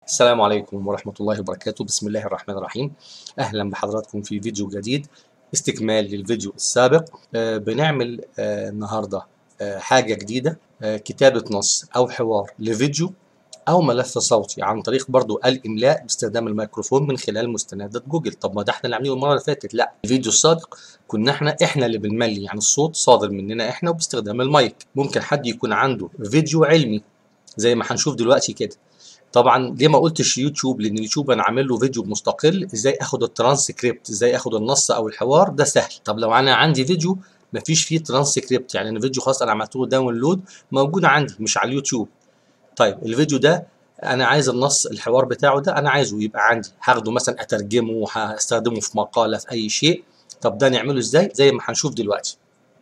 السلام عليكم ورحمة الله وبركاته بسم الله الرحمن الرحيم أهلا بحضراتكم في فيديو جديد استكمال للفيديو السابق آه بنعمل آه النهاردة آه حاجة جديدة آه كتابة نص أو حوار لفيديو أو ملف صوتي عن طريق برضو الإملاء باستخدام الميكروفون من خلال مستندات جوجل طب ما ده احنا اللي عاملينه المرة اللي فاتت لا الفيديو السابق كنا احنا احنا اللي بنملي يعني الصوت صادر مننا احنا وباستخدام المايك ممكن حد يكون عنده فيديو علمي زي ما هنشوف دلوقتي كده طبعا ليه ما قلتش يوتيوب لان اليوتيوب انا عامل له فيديو مستقل ازاي اخد الترانسكريبت ازاي اخد النص او الحوار ده سهل طب لو انا عندي فيديو مفيش فيه ترانسكريبت يعني انا فيديو خلاص انا عملت له داونلود موجود عندي مش على اليوتيوب طيب الفيديو ده انا عايز النص الحوار بتاعه ده انا عايزه يبقى عندي هاخده مثلا اترجمه وهستخدمه في مقاله في اي شيء طب ده نعمله ازاي زي ما هنشوف دلوقتي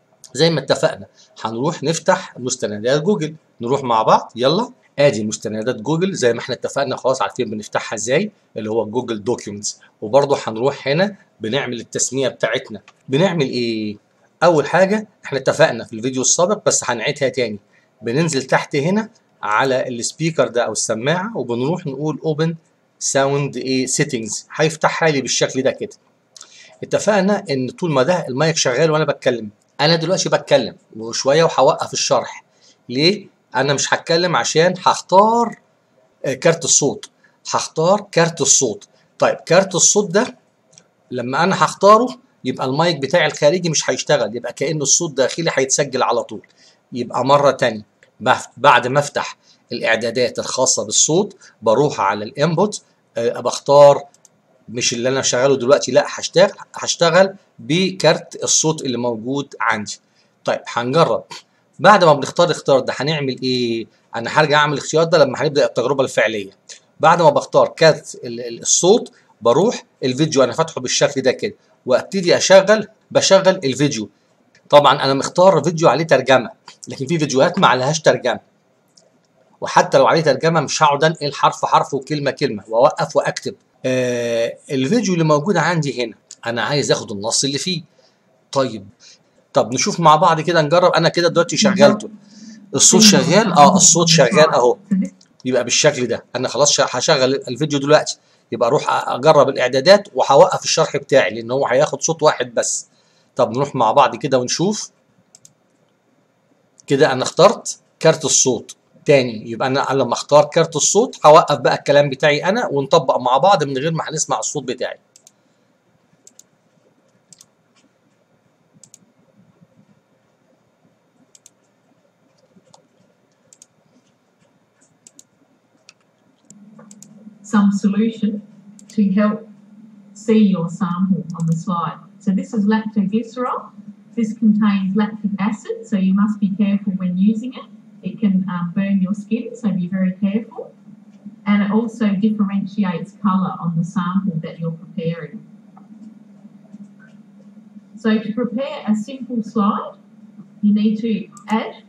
زي ما اتفقنا هنروح نفتح مستندات جوجل نروح مع بعض يلا ادي مستندات جوجل زي ما احنا اتفقنا خلاص عارفين بنفتحها ازاي اللي هو جوجل دوكيومنتس وبرضه هنروح هنا بنعمل التسميه بتاعتنا بنعمل ايه اول حاجه احنا اتفقنا في الفيديو السابق بس هنعيدها تاني بننزل تحت هنا على السبيكر ده او السماعه وبنروح نقول اوبن ساوند ايه سيتنجز هيفتحها لي بالشكل ده كده اتفقنا ان طول ما ده المايك شغال وانا بتكلم انا دلوقتي بتكلم وشويه وهوقف الشرح ليه انا مش هتكلم عشان هختار كارت الصوت هختار كارت الصوت طيب كارت الصوت ده لما انا هختاره يبقى المايك بتاعي الخارجي مش هيشتغل يبقى كأنه الصوت داخلي هيتسجل على طول يبقى مرة تانية بعد ما افتح الاعدادات الخاصة بالصوت بروح على الانبوت أه بختار مش اللي انا شغاله دلوقتي لا هشتغل هشتغل بكارت الصوت اللي موجود عندي طيب هنجرب بعد ما بنختار الاختيار ده هنعمل ايه انا هرجع اعمل الاختيار ده لما هنبدا التجربه الفعليه بعد ما بختار كارت الصوت بروح الفيديو انا فاتحه بالشكل ده كده وابتدي اشغل بشغل الفيديو طبعا انا مختار فيديو عليه ترجمه لكن في فيديوهات ما عليهاش ترجمه وحتى لو عليه ترجمه مش هقعد انقل حرف حرف وكلمه كلمه واوقف واكتب آه الفيديو اللي موجود عندي هنا انا عايز اخد النص اللي فيه طيب طب نشوف مع بعض كده نجرب انا كده دلوقتي شغلته الصوت شغال اه الصوت شغال اهو يبقى بالشكل ده انا خلاص هشغل الفيديو دلوقتي يبقى اروح اجرب الاعدادات وهوقف الشرح بتاعي لان هو هياخد صوت واحد بس طب نروح مع بعض كده ونشوف كده انا اخترت كارت الصوت تاني يبقى انا لما اختار كارت الصوت هوقف بقى الكلام بتاعي انا ونطبق مع بعض من غير ما هنسمع الصوت بتاعي some solution to help see your sample on the slide. So this is lactoglycerol. This contains lactic acid, so you must be careful when using it. It can um, burn your skin, so be very careful. And it also differentiates colour on the sample that you're preparing. So to prepare a simple slide, you need to add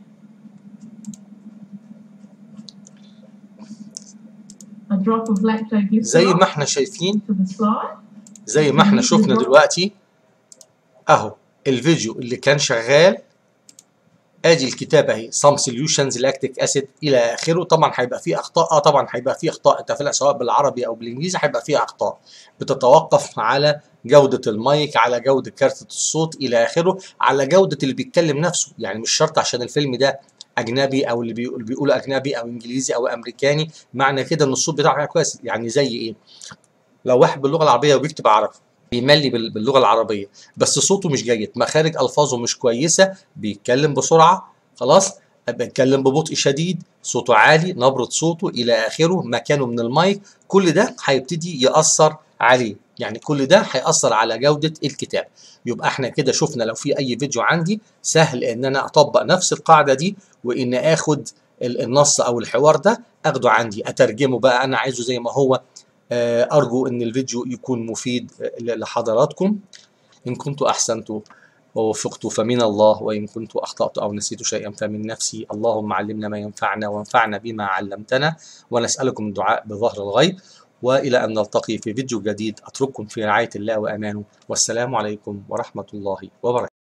a drop of lactoglycerol زي ما احنا شايفين to the slide. زي ما احنا شفنا دلوقتي اهو الفيديو اللي كان شغال ادي الكتابه اهي سام سوليوشنز لاكتيك اسيد الى اخره طبعا هيبقى فيه اخطاء اه طبعا هيبقى فيه اخطاء تفعيل سواء بالعربي او بالانجليزي هيبقى فيه اخطاء بتتوقف على جوده المايك على جوده كارت الصوت الى اخره على جوده اللي بيتكلم نفسه يعني مش شرط عشان الفيلم ده اجنبي او اللي بيقول بيقولوا اجنبي او انجليزي او امريكاني معنى كده ان الصوت بتاعه كويس يعني زي ايه لو واحد باللغه العربيه وبيكتب عربي بيملي باللغه العربيه بس صوته مش جيد مخارج الفاظه مش كويسه بيتكلم بسرعه خلاص بيتكلم ببطء شديد صوته عالي نبره صوته الى اخره مكانه من المايك كل ده هيبتدي ياثر عليه يعني كل ده هيأثر على جودة الكتاب يبقى احنا كده شفنا لو في اي فيديو عندي سهل ان انا اطبق نفس القاعدة دي وان اخد النص او الحوار ده اخده عندي اترجمه بقى انا عايزه زي ما هو أرجو أن الفيديو يكون مفيد لحضراتكم إن كنت أحسنت ووفقت فمن الله وإن كنت أخطأت أو نسيت شيئا فمن نفسي اللهم علمنا ما ينفعنا وانفعنا بما علمتنا ونسألكم الدعاء بظهر الغيب وإلى أن نلتقي في فيديو جديد أترككم في رعاية الله وأمانه والسلام عليكم ورحمة الله وبركاته